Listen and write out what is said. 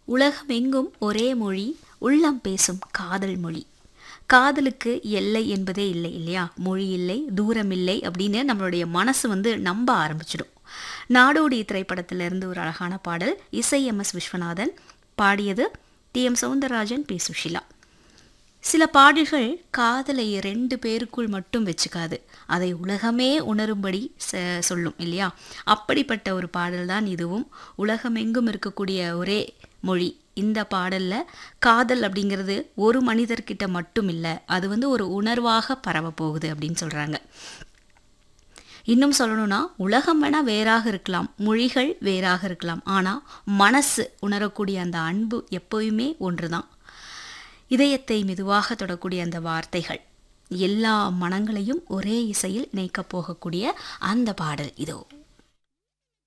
உலகமெங்கும் ஒரே மொழி உள்ளம் பேசும் காதல் மொழி காதலுக்கு எல்லை என்பதே இல்லை இல்லையா மொழி இல்லை தூரம் இல்லை அப்படின்னு நம்மளுடைய மனசு வந்து நம்ப ஆரம்பிச்சிடும் நாடோடி திரைப்படத்திலிருந்து ஒரு அழகான பாடல் இசை எம் எஸ் விஸ்வநாதன் பாடியது T M Soundararajan P Susheela சில பாடல்கள் காதலை ரெண்டு பேருக்குள் மட்டும் வச்சுக்காது அதை உலகமே உணரும்படி ச- சொல்லும் இல்லையா அப்படிப்பட்ட ஒரு பாடல் தான் இதுவும் உலகமெங்கும் இருக்கக்கூடிய ஒரே மொழி இந்த பாடல்ல காதல் அப்படிங்கிறது ஒரு மனிதர்கிட்ட மட்டும் இல்லை அது வந்து ஒரு உணர்வாக பரவ போகுது அப்படின்னு சொல்றாங்க இன்னும் சொல்லணும்னா உலகம் வேணா வேறாக இருக்கலாம் மொழிகள் வேறாக இருக்கலாம் ஆனால் மனசு உணரக்கூடிய அந்த அன்பு எப்போயுமே ஒன்றுதான் இதயத்தை மெதுவாக தொடக்கூடிய அந்த வார்த்தைகள் எல்லா மனங்களையும் ஒரே இசையில் இணைக்கப் போகக்கூடிய அந்த பாடல் இதோ